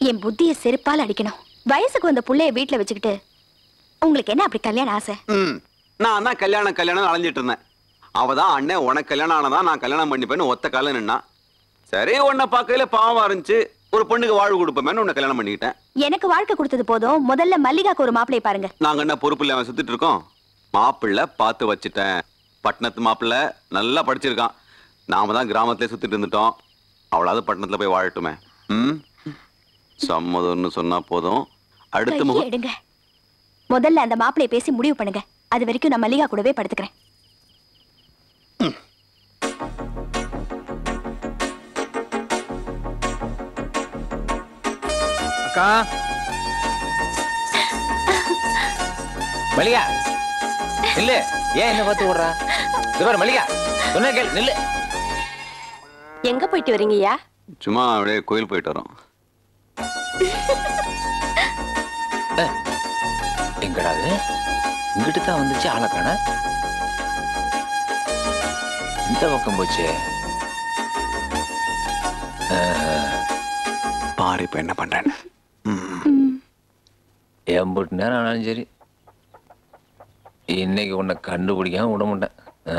என் புத்திய செருப்பால் அடிக்கணும் வயசுக்கு வந்த புள்ளைய வீட்டுல வச்சுக்கிட்டு உங்களுக்கு என்ன அப்படி கல்யாணம் ஆசை ம் நான் தான் கல்யாணம் கல்யாணம் அலைஞ்சிட்டு இருந்தேன் அவ தான் அண்ணன் உனக்கு கல்யாணம் ஆனதா நான் கல்யாணம் பண்ணிப்பேன்னு ஒத்த கால நின்னா சரி உன்னை பார்க்கையில பாவம் இருந்துச்சு ஒரு பொண்ணுக்கு வாழ்வு கொடுப்பேன்னு உன்னை கல்யாணம் பண்ணிக்கிட்டேன் எனக்கு வாழ்க்கை கொடுத்தது போதும் முதல்ல மல்லிகாக்கு ஒரு மாப்பிளைய பாருங்க நாங்க என்ன பொறுப்பு இல்லாம சுத்திட்டு இருக்கோம் மாப்பிள்ளை பார்த்து வச்சுட்டேன் பட்டணத்து மாப்பிள்ளை நல்லா படிச்சிருக்கான் நாம தான் கிராமத்திலே சுத்திட்டு இருந்துட்டோம் அவளாவது பட்டணத்துல போய் வாழட்டுமே ம் சம்மதம்னு சொன்னா போதும் அடுத்த கையை முகம் எடுங்க முதல்ல அந்த மாப்பிளைய பேசி முடிவு பண்ணுங்க அது வரைக்கும் நான் மல்லிகா கூடவே படுத்துக்கிறேன் அக்கா மல்லிகா நில்லு ஏன் என்ன பார்த்து விடுறா இது பாரு மல்லிகா சொன்ன கேள் நில்லு எங்க போயிட்டு வரீங்கய்யா சும்மா அப்படியே கோயில் போயிட்டு வரோம் எங்கடா அது இங்கிட்டு தான் வந்துச்சு ஆளை காண இந்த பக்கம் போச்சு பாரு இப்ப என்ன பண்றேன்னு எம்புட்டு நேரம் ஆனாலும் சரி இன்னைக்கு உன்னை கண்டுபிடிக்காம விட மாட்டேன் ஆ?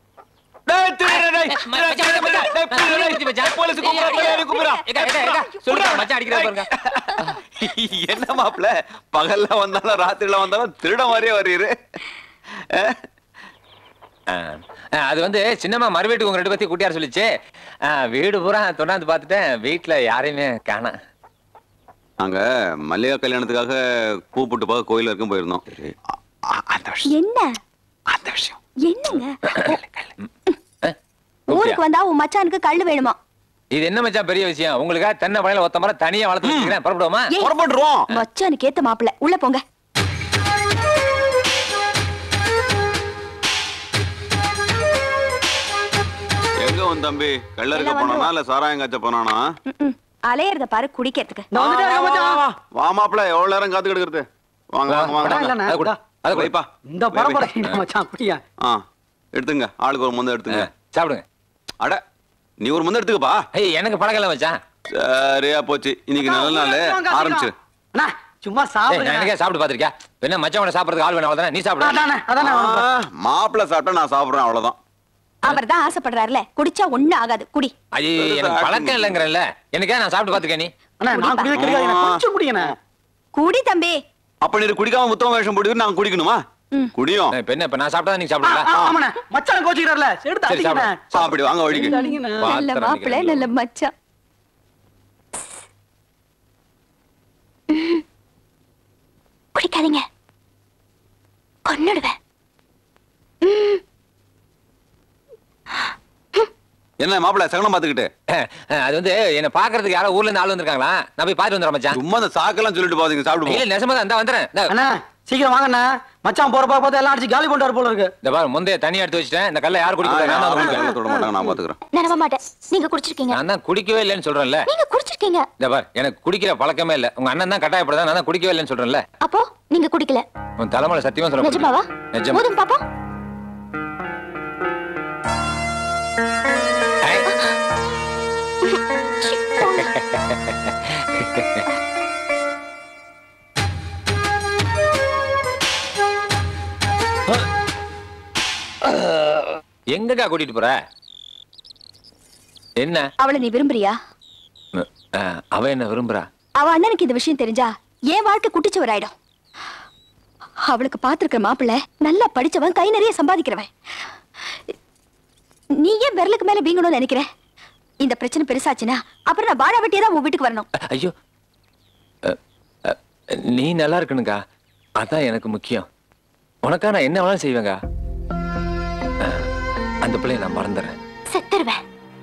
என்ன மாப்பிள பகல்ல வந்தாலும் ராத்திரில வந்தாலும் திருட மாதிரியே வருவீரு அஹ், ஆ. ஆ, அது வந்து சின்னம்மா மறு வீட்டுக்கு உங்க ரெண்டு பத்தி கூட்டியார சொல்லிச்சு ஆ, வீடு பூரா தொண்டாந்து பார்த்துட்டேன் வீட்டுல யாரையுமே காணோம் நாங்க மல்லிகா கல்யாணத்துக்காக கூப்பிட்டு பார்க்க கோயில் வரைக்கும் போயிருந்தோம் அ- அ- அந்த விஷயம் என்ன அந்த விஷயம் என்னங்க கூப்பிட்டியா? ஊருக்கு வந்தா உன் மச்சானுக்கு கள்ளு வேணுமா இது என்ன மச்சான் பெரிய விஷயம் உங்களுக்கா தென்னை பழையில ஒத்த மரம் தனியா வளர்த்து வச்சுக்கிறேன் புறப்படுவோமா ஏய், புறப்பட்டுருவோம் மச்சானுக்கு ஏத்த மாப்பிள்ளை உள்ள போங்க எங்க உன் தம்பி கல்லறுக்க எல்லாம் போனானா இல்ல சாராயம் காய்ச்ச போனானா ம்ம். அலையறத பாரு குடிக்கிறதுக்கு நான் வந்துட்டேன் வா, வா, மச்சான். வா, வா. வா மாப்பிள எவ்வளவு நேரம் காத்து கிடக்குறது வாங்க வாங்க வாங்க, படம் வாங்க இல்லண்ணே. அதை கொடு, அதை கொடு. வைப்பா இந்த பரம்பரை மச்சான் அப்படியா ஆ எடுத்துங்க ஆளுக்கு ஒரு முந்தை எடுத்துங்க ஆ, சாப்பிடுங்க அட நீ ஒரு முந்தை எடுத்துக்கப்பா ஏய் எனக்கு பழக்கம் இல்லை மச்சான் சரியா போச்சு இன்னைக்கு நல்ல நாள் ஆரம்பிச்சிரு அண்ணா சும்மா ஏய், நான் சாப்பிடுங்க எனக்கே சாப்பிட்டு பார்த்திருக்கியா என்ன மச்சான் உன சாப்பிடுறதுக்கு ஆள் வேணும் அவ்வளவுதானே நீ சாப்பிடு அதானே அதானே மாப்பிள்ள சாப்பிட்டா நான் சாப்பிடுறேன் அவ்வளவுதான் அவர் தான் ஆசைப்படுறாருல குடிச்சா ஒண்ணும் ஆகாது குடி ஐயோ எனக்கு பழக்கம் இல்லைங்கிறல்ல எனக்கே நான் சாப்பிட்டு பார்த்திருக்கேன் நீ அண்ணா நான் குடிக்க கிடையாது எனக்கு கொஞ்சம் குடிங்கண்ணே குடி தம்பி அப்ப நீ குடிக்காம முத்தம் வேஷம் போட்டு நாங்க குடிக்கணுமா குடியும் இப்ப என்ன இப்ப நான் சாப்பிட்டா நீங்க ஆ, சாப்பிடுங்களா ஆ, ஆமாண்ணே மச்சான் கோச்சிக்கிறார்ல எடுத்து சரி, அடிங்கண்ணே சாப்பிடு வாங்க வழிக்கு எடுத்து அடிங்கண்ணே வா. நல்ல பாத்திரம் மாப்பிள்ளை அடிக்கிறேன். நல்ல மச்சான் குடிக்காதீங்க கொன்னுடுவேன் என்ன மாப்பிள்ள சகனம் பாத்துக்கிட்டு அது வந்து என்ன பாக்குறதுக்கு யாரோ ஊர்ல இருந்து ஆள் வந்திருக்காங்களா நான் போய் பாத்துட்டு வந்துடுறேன் மச்சான் சும்மா அந்த சாக்கெல்லாம் சொல்லிட்டு பாத்தீங்க சாப்பிடு இல்ல நெசமா தான் இந்தா வந்துடுறேன் இந்தா. அண்ணா சீக்கிரம் வாங்கண்ணே மச்சான் போறப்ப பார்த்து எல்லாம் அடிச்சு காலி பண்ணிட்டு போல இருக்கு இந்த பாரு முந்தைய தண்ணி எடுத்து வச்சிட்டேன் இந்த கல்ல யார் குடிக்க நான் தான் குடிப்பேன் தொட மாட்டாங்க நான் பாத்துக்கிறேன் நான் நம்ப மாட்டேன் நீங்க குடிச்சிருக்கீங்க நான் தான் குடிக்கவே இல்லைன்னு சொல்றேன்ல நீங்க குடிச்சிருக்கீங்க இந்த பார் எனக்கு குடிக்கிற பழக்கமே இல்ல உங்க அண்ணன் தான் கட்டாயப்படுதா நான் தான் குடிக்கவே இல்லைன்னு சொல்றேன்ல அப்போ நீங்க குடிக்கல உன் தலைமையில சத்தியமா சொல்ல நிஜமாவா நிஜமா போதும் பாப்போம் ஐ, சி, போங்க. எங்கக்கா கூட்டிட்டு போற என்ன அவளை நீ விரும்புறியா அஹ், அவ என்ன விரும்புறா அவ அண்ணனுக்கு இந்த விஷயம் தெரிஞ்சா என் வாழ்க்கை குட்டிச்சுவராயிடும் அவளுக்கு பாத்துருக்கிற மாப்பிள்ளை நல்லா படிச்சவன் கை நிறைய சம்பாதிக்கிறவன் நீ ஏன் விரலுக்கு மேல வீங்கணும்னு நினைக்கிற இந்த பிரச்சனை பெருசாச்சுன்னா அப்புறம் நான் வாழ வெட்டியே தான் உன் வீட்டுக்கு வரணும் ஐயோ அஹ், அஹ், நீ நல்லா இருக்கணுக்கா அதான் எனக்கு முக்கியம் உனக்கா நான் என்ன வேணாலும் செய்வேங்க அஹ், அந்த பிள்ளைய நான் மறந்துடுறேன் செத்துருவேன்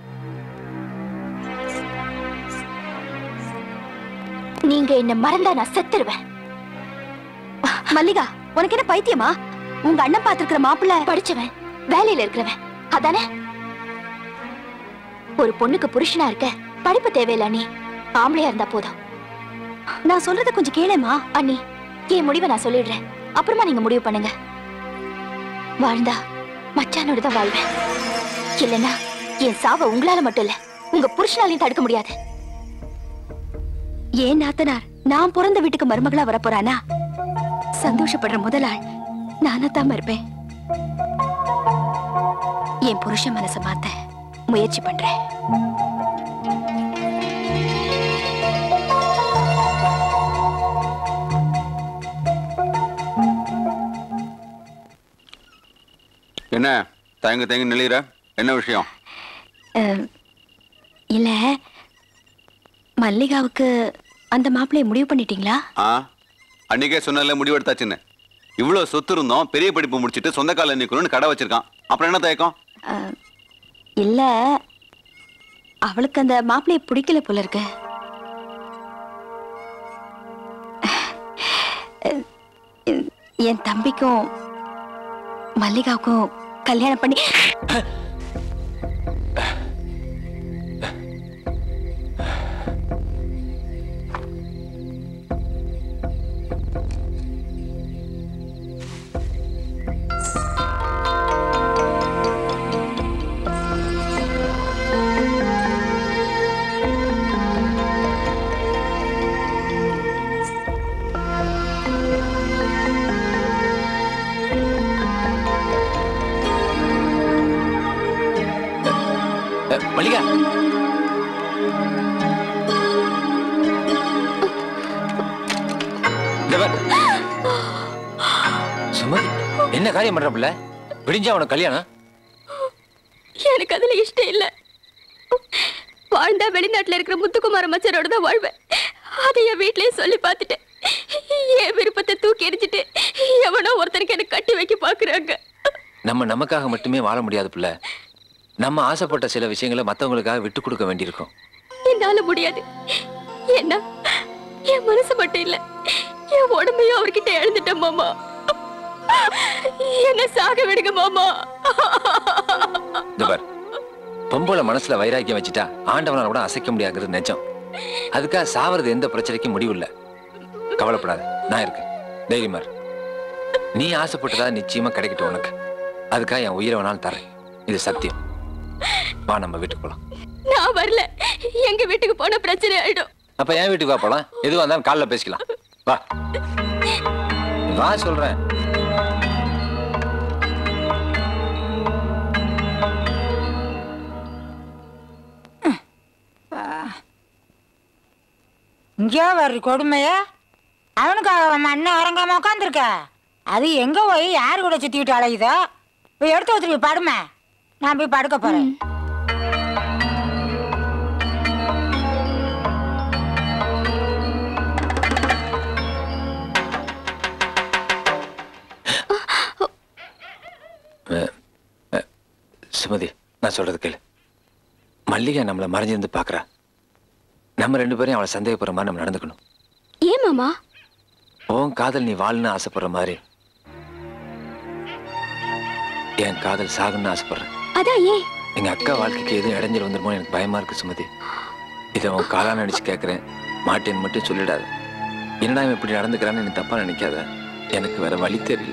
நீங்க என்ன மறந்தா நான் செத்துருவேன் மல்லிகா உனக்கு என்ன பைத்தியமா உங்க அண்ணன் பாத்துருக்கிற மாப்பிள்ள படிச்சவன் வேலையில இருக்கிறவன் அதானே ஒரு பொண்ணுக்கு புருஷனா இருக்க படிப்பு தேவையில்ல நீ ஆம்பளையா இருந்தா போதும் நான் சொல்றத கொஞ்சம் கேளேமா அண்ணி என் முடிவை நான் சொல்லிடுறேன் அப்புறமா நீங்க முடிவு பண்ணுங்க வாழ்ந்தா மச்சானோட தான் வாழ்வேன் இல்லனா என் சாவ உங்களால மட்டும் இல்ல உங்க புருஷனாலையும் தடுக்க முடியாது ஏன் நாத்தனார் நான் பிறந்த வீட்டுக்கு மருமகளா வரப்போறானா சந்தோஷப்படுற முதல் ஆள் நானத்தாம இருப்பேன் என் புருஷன் மனசை மாத்த முயற்சி பண்றேன் என்ன தயங்க தயங்க நிலையிற என்ன விஷயம் அஹ், இல்ல மல்லிகாவுக்கு அந்த மாப்பிள்ளைய முடிவு பண்ணிட்டீங்களா ஆ அன்னைக்கே சொன்னல முடிவெடுத்தாச்சுன்னு இவ்வளோ சொத்து இருந்தோம் பெரிய படிப்பு முடிச்சிட்டு சொந்த கால நிற்கணும்னு கடை வச்சிருக்கான் அப்புறம் என்ன தயக்கம் அஹ், இல்ல அவளுக்கு அந்த மாப்பிள்ளைய பிடிக்கல போல இருக்கு அஹ், என் தம்பிக்கும் மல்லிகாவுக்கும் கல்யாணம் பண்ணி அஹ், மல்லிகா இந்த பார். சுமதி என்ன காரியம் பண்ற பிள்ளை விடிஞ்சா உனக்கு கல்யாணம் எனக்கு அதுல இஷ்டம் இல்ல வாழ்ந்தா வெளிநாட்டுல இருக்கிற முத்துக்குமார மச்சரோட தான் வாழ்வேன் அதை என் வீட்லயே சொல்லி பார்த்துட்டேன் என் விருப்பத்தை தூக்கி எரிஞ்சிட்டு எவனோ ஒருத்தனுக்கு எனக்கு கட்டி வைக்க பாக்குறாங்க நம்ம நமக்காக மட்டுமே வாழ முடியாது பிள்ளை நம்ம ஆசைப்பட்ட சில விஷயங்களை மத்தவங்களுக்காக விட்டு கொடுக்க வேண்டியிருக்கும் என்னால முடியாது என்ன என் மனசு மட்டும் இல்ல என் உடம்பையும் அவர்கிட்ட எழுந்துட்டேன் மாமா என்ன சாக விடுங்க மாமா இந்த பார் பொம்பளை மனசுல வைராக்கியம் வச்சுட்டா ஆண்டவனால கூட அசைக்க முடியாதுங்கிறது நிஜம் அதுக்காக சாவறது எந்த பிரச்சனைக்கும் முடிவு இல்ல கவலைப்படாத நான் இருக்கேன் தைரியமா இரு. நீ ஆசைப்பட்டதா நிச்சயமா கிடைக்கட்டும் உனக்கு அதுக்காக என் உயிரை வேணாலும் தரேன் இது சத்தியம் வா நம்ம வீட்டுக்கு போலாம் நான் வரல எங்க வீட்டுக்கு போன பிரச்சனை ஆயிடும் அப்ப என் வீட்டுக்கு வா போலாம் எதுவா இருந்தாலும் காலைல பேசிக்கலாம் வா வா சொல்றேன் இங்கே வர்ற கொடுமைய அவனுக்காக அவன் அண்ணன் உறங்காம உட்காந்துருக்க அது எங்க போய் யாரு கூட சுத்திக்கிட்டு அலையுதோ போய் எடுத்து வச்சிருக்க படுமை நான் போய் படுக்க போறேன் சுமதி நான் சொல்றது கேளு மல்லிகா நம்மளை மறைஞ்சிருந்து பார்க்கறா நம்ம ரெண்டு பேரையும் அவளை சந்தேகப்படுற மாதிரி நம்ம நடந்துக்கணும் ஏன் மாமா உன் காதல் நீ வாழணும்னு ஆசைப்படுற மாதிரி என் காதல் சாகணும்னு ஆசைப்படுறேன் அதான் ஏன் எங்க அக்கா வாழ்க்கைக்கு எதுவும் இடைஞ்சல் வந்துருமோ எனக்கு பயமா இருக்கு சுமதி இதை உன் காலான்னு அடிச்சு கேட்கறேன் மாட்டேன்னு மட்டும் சொல்லிடாத என்னடா இவன் இப்படி நடந்துக்கிறான்னு எனக்கு தப்பா நினைக்காத எனக்கு வேற வழி தெரியல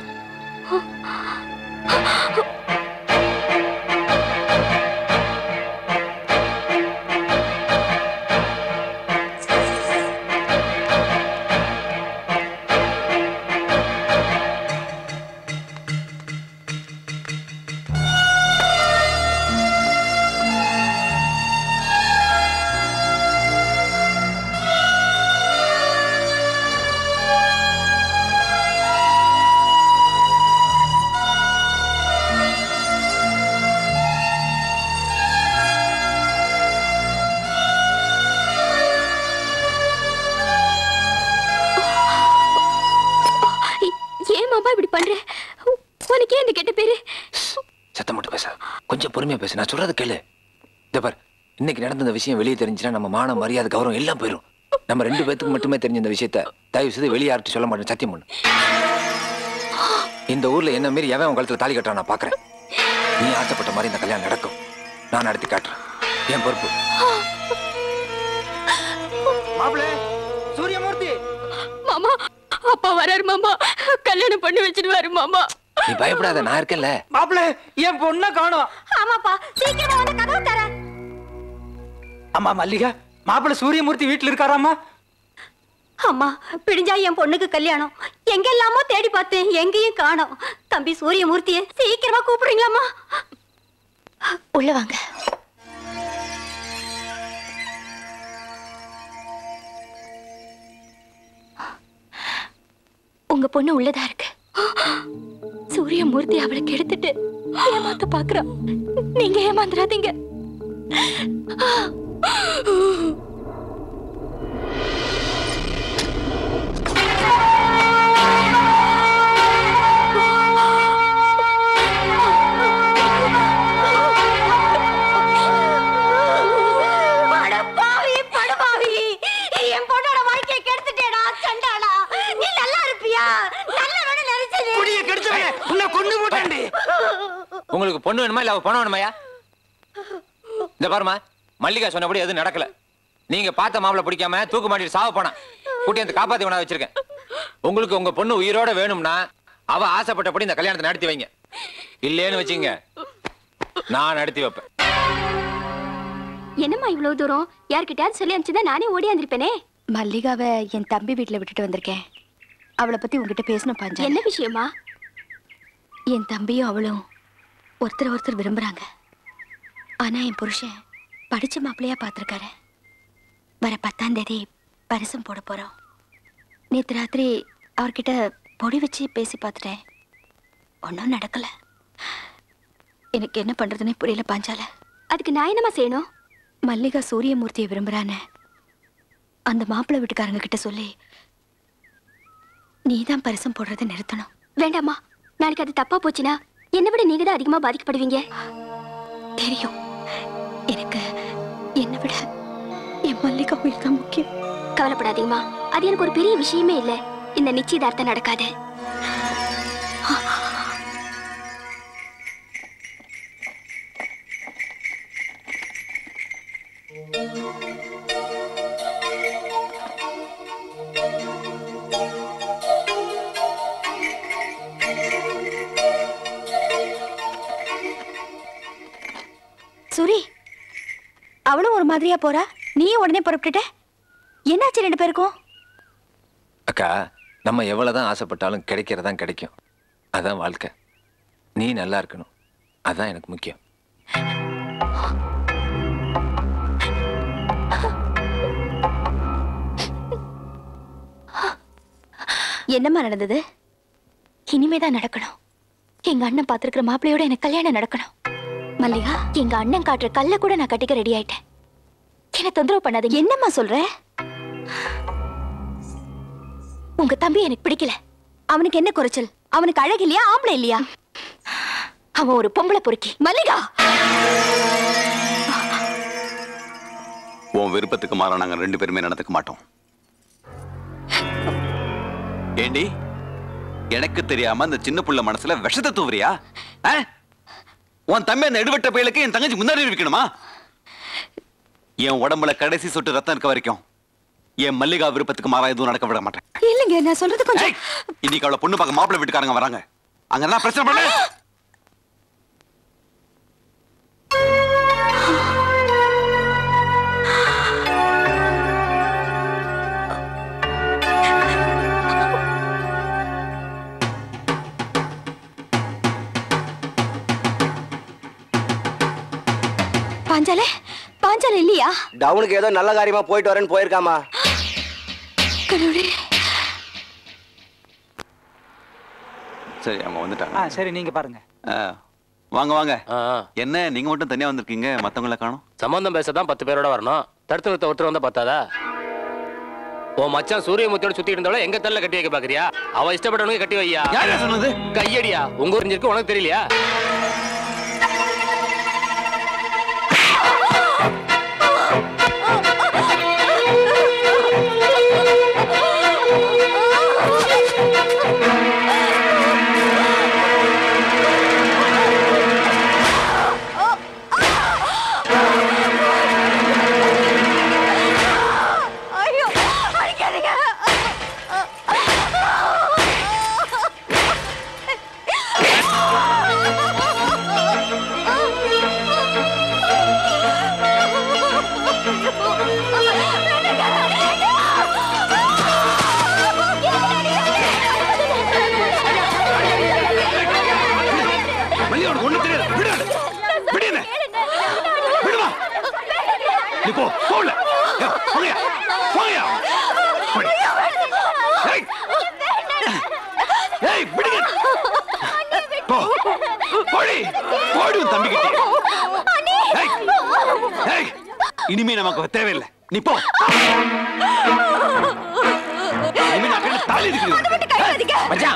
ஏன் மாமா இப்படி பண்ற உனக்கு ஏன் இந்த கெட்ட பேரு சத்தம் மட்டும் பேச கொஞ்சம் பொறுமையா பேசு நான் சொல்றது கேளு இந்த பார் இன்னைக்கு நடந்த இந்த விஷயம் வெளியே தெரிஞ்சுன்னா நம்ம மான மரியாதை கௌரவம் எல்லாம் போயிடும் நம்ம ரெண்டு பேத்துக்கு மட்டுமே தெரிஞ்ச இந்த விஷயத்த தயவு செய்து வெளியே யார்கிட்ட சொல்ல மாட்டேன் சத்தியம் பண்ணு இந்த ஊர்ல என்ன மாரி எவன் உன் கழுத்துல தாலி கட்டுறான் நான் பாக்குறேன் நீ ஆசைப்பட்ட மாதிரி இந்த கல்யாணம் நடக்கும் நான் நடத்தி காட்டுறேன் என் பொறுப்பு மாப்பிளே சூரியமூர்த்தி மாமா அப்பா வராரு மாமா கல்யாணம் பண்ணி வச்சிடுவாரு மாமா நீ பயப்படாத நான் இருக்கேன்ல மாப்பிளே என் பொண்ணை காணோம் ஆமாப்பா சீக்கிரமா வந்து கதவு தர ஆமா மல்லிகா மாப்பிள சூரியமூர்த்தி வீட்டுல இருக்காராமா அம்மா பிடிஞ்சா என் பொண்ணுக்கு கல்யாணம் எங்கெல்லாமோ தேடி பார்த்தேன் எங்கேயும் காணோம் தம்பி சூரியமூர்த்திய சீக்கிரமா கூப்பிடுறீங்களாம்மா உள்ள வாங்க உங்க பொண்ணு உள்ளதா இருக்கு சூரியமூர்த்தி அவளை கெடுத்துட்டு ஏமாத்த பாக்குறா நீங்க ஏமாந்துடாதீங்க படுபாவி படுபாவி என் பொண்ணோட வாழ்க்கையை கெடுத்துட்டேடா சண்டாளா நீ நல்லா இருப்பியா நல்ல வேணும் நினைச்சது குடிய கெடுத்தவன் உன்னை கொண்டு போட்டாண்டி உங்களுக்கு பொண்ணு வேணுமா இல்ல அவ பணம் வேணுமாயா இந்த பாருமா மல்லிகா சொன்னபடி எதுவும் நடக்கல நீங்க பார்த்த மாப்பிளை பிடிக்காம தூக்கு மாட்டிட்டு சாவ போனா கூட்டி அந்த காப்பாத்தி வேணா வச்சிருக்கேன் உங்களுக்கு உங்க பொண்ணு உயிரோட வேணும்னா அவ ஆசைப்பட்டபடி இந்த கல்யாணத்தை நடத்தி வைங்க இல்லேன்னு வச்சுங்க நான் நடத்தி வைப்பேன் என்னம்மா இவ்வளவு தூரம் யார்கிட்டயாவது சொல்லி அனுப்பிச்சுதான் நானே ஓடி வந்திருப்பேனே மல்லிகாவை என் தம்பி வீட்டுல விட்டுட்டு வந்திருக்கேன் அவளை பத்தி உங்ககிட்ட பேசணும் பாஞ்சா என்ன விஷயமா என் தம்பியும் அவளும் ஒருத்தர் ஒருத்தர் விரும்புறாங்க ஆனா என் புருஷன் படிச்ச மாப்பிள்ளையா பார்த்திருக்காரு வர பத்தாம் தேதி பரிசம் போட போறோம் நேத்து ராத்திரி அவர்கிட்ட பொடி வச்சு பேசி பார்த்துட்டேன் ஒன்றும் நடக்கல எனக்கு என்ன பண்றதுன்னே புரியல பாஞ்சால அதுக்கு நான் என்னம்மா செய்யணும் மல்லிகா சூரியமூர்த்தியை விரும்புறானே அந்த மாப்பிள்ளை வீட்டுக்காரங்க கிட்ட சொல்லி நீதான் பரிசம் போடுறதை நிறுத்தணும் வேண்டாம்மா நாளைக்கு அது தப்பா போச்சுன்னா என்னை விட நீங்க தான் அதிகமா பாதிக்கப்படுவீங்க தெரியும் எனக்கு என்னை விட என் மல்லிகா உயிர் தான் முக்கியம் கவலைப்படாதீங்கம்மா அது எனக்கு ஒரு பெரிய விஷயமே இல்ல இந்த நிச்சயதார்த்தம் நடக்காது சுரி அவளும் ஒரு மாதிரியா போறா நீயும் உடனே புறப்பட்டுட்ட என்னாச்சு ரெண்டு பேருக்கும் அக்கா நம்ம எவ்வளவுதான் ஆசைப்பட்டாலும் கிடைக்கிறதான் கிடைக்கும் அதான் வாழ்க்கை நீ நல்லா இருக்கணும் அதான் எனக்கு முக்கியம் என்னம்மா நடந்தது இனிமேதான் நடக்கணும் எங்க அண்ணன் பார்த்திருக்கிற மாப்பிள்ளையோட எனக்கு கல்யாணம் நடக்கணும் மல்லிகா எங்க அண்ணன் காட்டுற கல்ல கூட நான் கட்டிக்க ரெடி ஆயிட்டேன் என்ன தொந்தரவு பண்ணாதீங்க என்னம்மா சொல்ற உங்க தம்பி எனக்கு பிடிக்கல அவனுக்கு என்ன குறைச்சல் அவனுக்கு அழகு இல்லையா ஆம்பளை இல்லையா அவன் ஒரு பொம்பளை பொறுக்கி மல்லிகா உன் விருப்பத்துக்கு மாற நாங்க ரெண்டு பேருமே நடந்துக்க மாட்டோம் ஏண்டி எனக்கு தெரியாம அந்த சின்ன புள்ள மனசுல விஷத்தை தூவுறியா ஆ? உன் தம்பி அந்த எடுபட்ட பயலுக்கு என் தங்கச்சி முன்னாடி இருக்கணுமா என் உடம்புல கடைசி சொட்டு ரத்தம் இருக்க வரைக்கும் என் மல்லிகா விருப்பத்துக்கு மாறா எதுவும் நடக்க விட மாட்டேன் இல்லைங்க நான் சொல்றது கொஞ்சம் ஏய், இன்னைக்கு அவளை பொண்ணு பார்க்க மாப்பிள்ளை வீட்டுக்காரங்க வராங்க அங்க என்ன பிரச்சனை பண்ணு பாஞ்சாலே பாஞ்சாலே இல்லையா டவுனுக்கு ஏதோ நல்ல காரியமா போயிட்டு வரேன்னு போயிருக்காமா கடவுளே சரி அவங்க வந்துட்டாங்க ஆ சரி நீங்க பாருங்க ஆ, வாங்க வாங்க ஆ, ஆ. என்ன நீங்க மட்டும் தனியா வந்திருக்கீங்க மத்தவங்கள காணோம் சம்பந்தம் பேச தான் பத்து பேரோட வரணும் தடுத்து நிறுத்த ஒருத்தர் வந்தா பத்தாதா உன் மச்சான் சூரியமூர்த்தியோட சுத்தி இருந்தவள எங்க தள்ள கட்டி வைக்க பாக்குறியா அவ இஷ்டப்பட்டவனுக்கு கட்டி வையா யார் சொன்னது கையடியா உங்க ஊர் இருக்கு உனக்கு தெரியலையா ஐயோ அடிக்காதீங்க ஆ போ போல போங்கயா போங்கயா போடி. ஏய். ஏய் விடுங்க போ போடி போடி உன் தம்பிக்கிட்ட ஏய் ஏய் இனிமே நமக்கு தேவையில்லை நீ போ இனிமே நான் கையில தாலி இருக்கிறேன் மச்சான்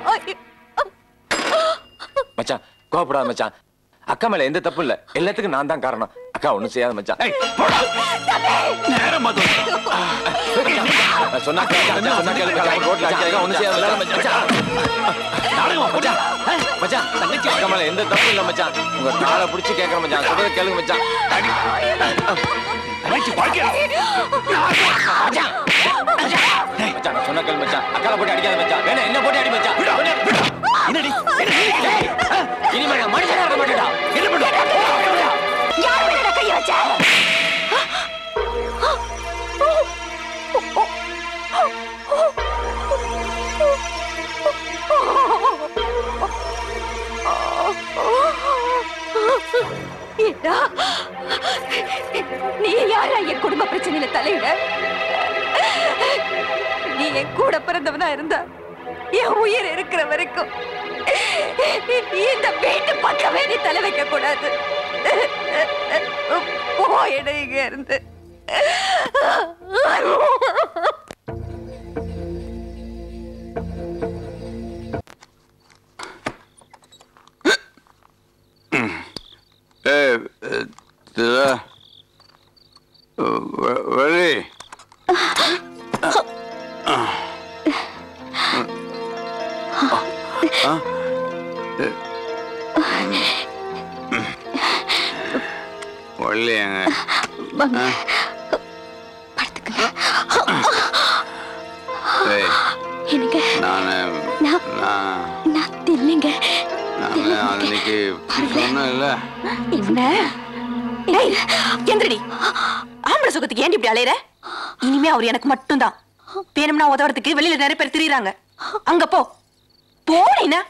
மச்சான் கோவப்படாத மச்சான் அக்கா மேல எந்த தப்பு இல்ல எல்லாத்துக்கும் நான் தான் காரணம் அக்கா ஒண்ணும் செய்யாத மச்சான் ஏய் போடா நேரம் பார்த்து நான் சொன்னா கேளு, மச்சான், சொன்னா கேளு, மச்சான். ரோட்ல அடிக்காதீங்க, ஒண்ணும் செய்யாத மச்சான். நாடகம் போடா மச்சான் தங்கச்சி அக்கா மேல எந்த தப்பு இல்ல மச்சான் உங்க காலை பிடிச்சு கேக்குறேன் மச்சான் சொல்றத கேளுங்க மச்சான் தங்கச்சி வாழ்க்கை மச்சான் மச்சான் நான் சொன்னா கேளு மச்சான் அக்கால போட்டு அடிக்காத மச்சான் வேணா என்ன போட்டு அடி மச்சான் என்னடி என்ன இனிமே நான் மனுஷனா இருக்க மாட்டேடா என்ன பண்ணு யார் மேல கைய வச்ச ஏண்டா, நீ யாரா என் குடும்ப பிரச்சனையில தலையிட நீ என் கூட பிறந்தவனா இருந்தா என் உயிர் இருக்கிற வரைக்கும் இந்த வீட்டு பக்கமே நீ தலை வைக்க கூடாது போயிடு இங்க இருந்து ஏய் திரா வழி வள்ளி எங்க ஏய் எனக்கு நான் நான் நான் நான் தெரியலங்க நான் அன்னைக்கு சொன்னேன்ல என்ன ஏய், எந்திரடி ஆம்பளை சுகத்துக்கு ஏன் இப்படி அலையற இனிமே அவர் எனக்கு மட்டும்தான் வேணும்னா உதவுறதுக்கு வெளியில நிறைய பேர் திரியறாங்க அங்க போ போனீனா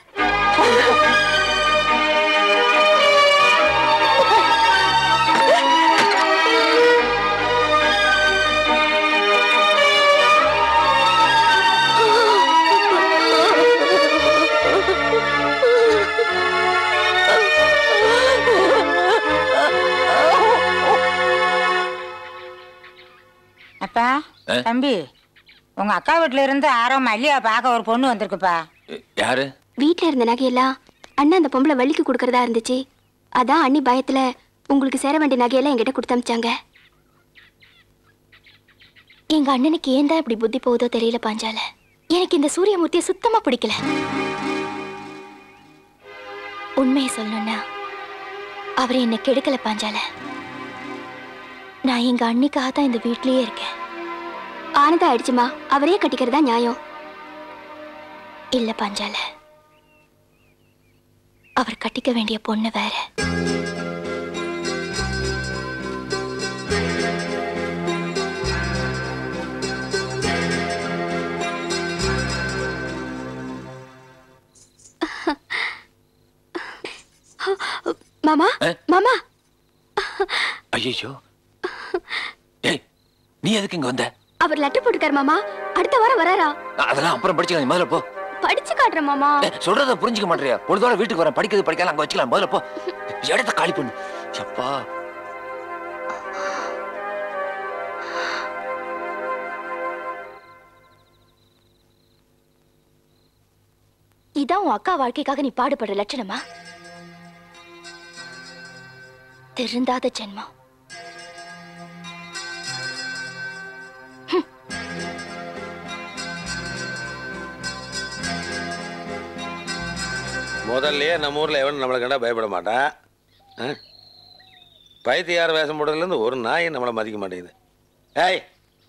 அப்பா ஆ? தம்பி உங்க அக்கா வீட்டுல இருந்து ஆரோ மல்லியா பார்க்க ஒரு பொண்ணு வந்திருக்குப்பா யாரு வீட்ல இருந்த நகையெல்லாம் அண்ணன் அந்த பொம்பளை வள்ளிக்கு கொடுக்கறதா இருந்துச்சு அதான் அண்ணி பயத்துல உங்களுக்கு சேர வேண்டிய நகையெல்லாம் என்கிட்ட கொடுத்து அமிச்சாங்க எங்க அண்ணனுக்கு ஏன் தான் இப்படி புத்தி போகுதோ தெரியல பாஞ்சால எனக்கு இந்த சூரியமூர்த்தியை சுத்தமா பிடிக்கல உண்மையை சொல்லணும்னா அவர் என்னை கெடுக்கல பாஞ்சால நான் எங்க அண்ணிக்காக தான் இந்த வீட்லயே இருக்கேன் ஆனதம் ஆயிடுச்சுமா அவரே கட்டிக்கிறதா நியாயம் இல்ல பாஞ்சால அவர் கட்டிக்க வேண்டிய பொண்ணு வேற மாமா ஆ? மாமா ஐயோ ஏய் நீ எதுக்கு இங்க வந்த அவர் லெட்டர் போட்டுக்காரு மாமா அடுத்த வாரம் வராரா அதெல்லாம் அப்புறம் படிச்சுக்கலாம் நீ முதல்ல போ படிச்சு காட்டுறேன் மாமா ஏய், சொல்றத புரிஞ்சுக்க மாட்டியா பொழுதோட வீட்டுக்கு வரேன் படிக்கிறது படிக்கலாம் அங்க வச்சுக்கலாம் முதல்ல போ இடத்த காலி பண்ணு அப்பா இதான் உன் அக்கா வாழ்க்கைக்காக நீ பாடுபடுற லட்சணமா திருந்தாத ஜென்மம் முதல்லயே நம்ம ஊர்ல எவனும் நம்மளை கண்டா பயப்பட மாட்டான் ஆ? பைத்தியார் வேஷம் போடுறதுலேருந்து ஒரு நாய் நம்மளை மதிக்க மாட்டேங்குது ஏய்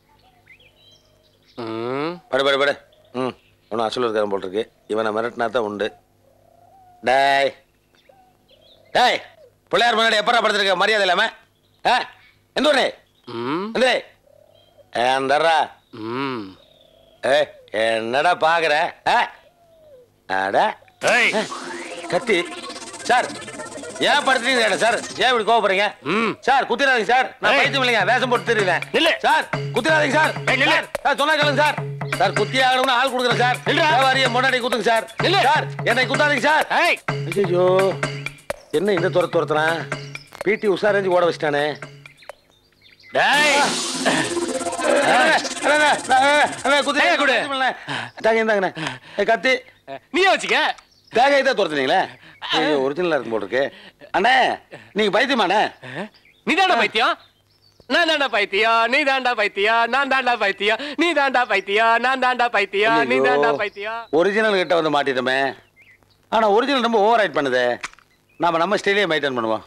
ம் படு படு படு ம் ஒன்றும் அசல் இருக்காரன் போல் இருக்கு இவனை மிரட்டினா தான் உண்டு டேய் டேய் பிள்ளையார் முன்னாடி எப்பரா படுத்துருக்க மரியாதை இல்லாம ஆ எந்த ஊரு ம் எந்த ஏந்தர்றா ம் ஏய் என்னடா பாக்குற ஆ? அட ஏய் கத்தி சார் ஏன் படுத்துறீங்க கேட்டேன் சார் ஏன் இப்படி கோவப்படுறீங்க ம். சார் குத்திராதீங்க சார் நான் ஏய். பைத்தியம் இல்லைங்க வேஷம் போட்டு தெரியுறேன் நில்லு. சார் குத்திராதீங்க சார் ஏய், நில்லு. சார், சார் சொன்னா கேளுங்க சார் சார் குத்தி ஆகணும்னு ஆள் கொடுக்குறேன் சார் நில்லுடா. வியாபாரியை முன்னாடி குத்துங்க சார் நில்லு. சார் என்னை குத்தாதீங்க சார் ஏய் ஐயோ என்ன இந்த துரத்து துரத்துறான் பிடி உஷாரஞ்சு ஓட வச்சிட்டானே டேய் குதிரை கொடு. தாங்க இந்தாங்கண்ணே ஏய், கத்தி நீயே வச்சுக்க தேங்காய் தான் துரத்துனீங்களே ஒரிஜினலா இருக்கும் போல இருக்கு அண்ணே நீங்க பைத்தியமாண்ணே நீ தாண்டா பைத்தியம் நான் தாண்டா பைத்தியா நீ தாண்டா பைத்தியா நான் தாண்டா பைத்தியா நீ தாண்டா பைத்தியா நான் தாண்டா பைத்தியா நீ தாண்டா பைத்தியா ஒரிஜினல் கிட்ட வந்து மாட்டிட்டோமே ஆனா ஒரிஜினல் ரொம்ப ஓவர் ரைட் பண்ணுது நாம நம்ம ஸ்டைலே மெயின்டைன் பண்ணுவோம்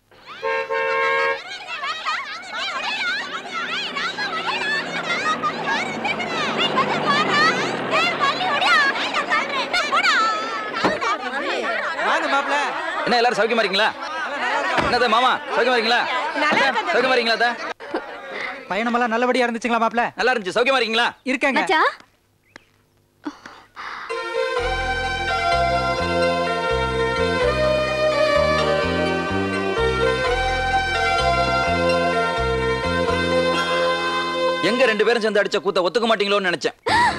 வாங்க மாப்ள என்ன எல்லாரும் சௌக்கியமா இருக்கீங்களா என்னது மாமா சௌக்கியமா இருக்கீங்களா சௌக்கியமா இருக்கீங்களா அத்தை? பயணமெல்லாம் நல்லபடியா இருந்துச்சுங்களா மாப்ள நல்லா இருந்துச்சு சௌக்கியமா இருக்கீங்களா இருக்கேங்க மச்சான் எங்க ரெண்டு பேரும் சேர்ந்து அடிச்ச கூத்த ஒத்துக்க மாட்டீங்களோன்னு நினைச்சேன்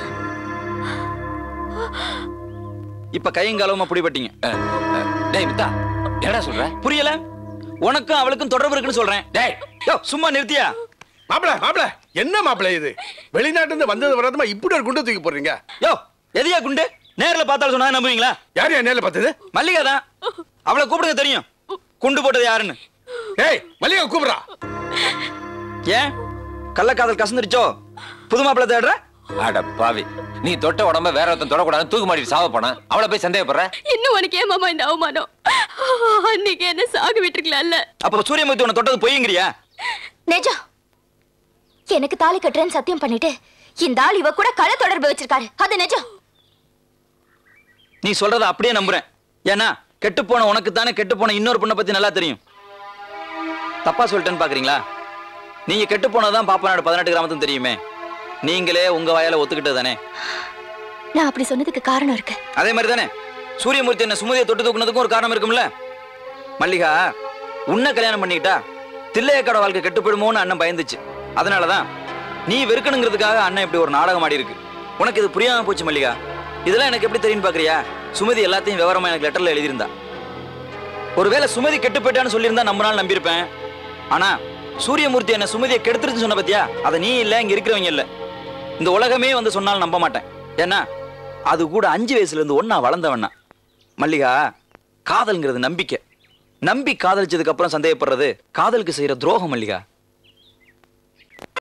இப்ப கையங்காலமா பிடிபட்டீங்க அஹ், அஹ், டேய் மித்தா என்னடா சொல்ற புரியல உனக்கும் அவளுக்கும் தொடர்பு இருக்குன்னு சொல்றேன் டேய் யோ சும்மா நிறுத்தியா மாப்பிள மாப்பிள என்ன மாப்பிள இது வெளிநாட்டுல இருந்து வந்தது வராதமா இப்படி ஒரு குண்டை தூக்கி போடுறீங்க யோ எதையா குண்டு நேர்ல பார்த்தாலும் சொன்னா நம்புவீங்களா யார் என் நேரில் பார்த்தது மல்லிகா தான் அவளை கூப்பிடுங்க தெரியும் குண்டு போட்டது யாருன்னு ஏய் மல்லிகா கூப்பிடுறா ஏன் கள்ளக்காதல் கசந்துருச்சோ புது மாப்பிள்ளை தேடுற அட பாவி நீ தொட்ட உடம்ப வேற ஒருத்தன் தொடக்கூடாதுன்னு தூக்கு மாட்டி சாவ போனா அவளை போய் சந்தேகப்படுற இன்னும் உனக்கு ஏன் மாமா இந்த அவமானம் அன்னைக்கு என்ன சாக விட்டுருக்கலாம்ல அப்ப சூரியமூர்த்தி உன்னை தொட்டது பொய்யுங்கிறியா நிஜம் எனக்கு தாலி கட்டுறேன்னு சத்தியம் பண்ணிட்டு இந்த ஆள் இவ கூட கள தொடர்பு வச்சிருக்காரு அது நிஜம் நீ சொல்றத அப்படியே நம்புறேன் ஏன்னா கெட்டு போன உனக்கு தானே கெட்டு போன இன்னொரு பொண்ணை பத்தி நல்லா தெரியும் தப்பா சொல்லிட்டேன்னு பாக்குறீங்களா நீங்க கெட்டு போனதான் பாப்பநாடு பதினெட்டு கிராமத்தும் தெரியுமே நீங்களே உங்க வாயால ஒத்துக்கிட்டது தானே நான் அப்படி சொன்னதுக்கு காரணம் இருக்கு அதே மாதிரி தானே சூரியமூர்த்தி என்ன சுமதியை தொட்டு தூக்குனதுக்கும் ஒரு காரணம் இருக்கும்ல மல்லிகா உன்னை கல்யாணம் பண்ணிக்கிட்டா தில்லையக்கட வாழ்க்கை கெட்டு போயிடுமோன்னு அண்ணன் பயந்துச்சு அதனாலதான் நீ வெறுக்கணுங்கிறதுக்காக அண்ணன் இப்படி ஒரு நாடகம் ஆடி இருக்கு உனக்கு இது புரியாம போச்சு மல்லிகா இதெல்லாம் எனக்கு எப்படி தெரியும் பாக்குறியா சுமதி எல்லாத்தையும் விவரமா எனக்கு லெட்டர்ல எழுதியிருந்தா ஒருவேளை சுமதி கெட்டு போயிட்டான்னு சொல்லியிருந்தா நம்ம நாள் நம்பியிருப்பேன் ஆனா சூரியமூர்த்தி என்ன சுமதியை கெடுத்துருச்சுன்னு சொன்ன பத்தியா அதை நீ இல்ல இங்க இருக்கிறவங்க இல்ல இந்த உலகமே வந்து சொன்னாலும் நம்ப மாட்டேன் ஏன்னா அது கூட அஞ்சு வயசுல இருந்து ஒன்னா வளர்ந்தவனா மல்லிகா காதல்ங்கிறது நம்பிக்கை நம்பி காதலிச்சதுக்கு அப்புறம் சந்தேகப்படுறது காதலுக்கு செய்யற துரோகம் மல்லிகா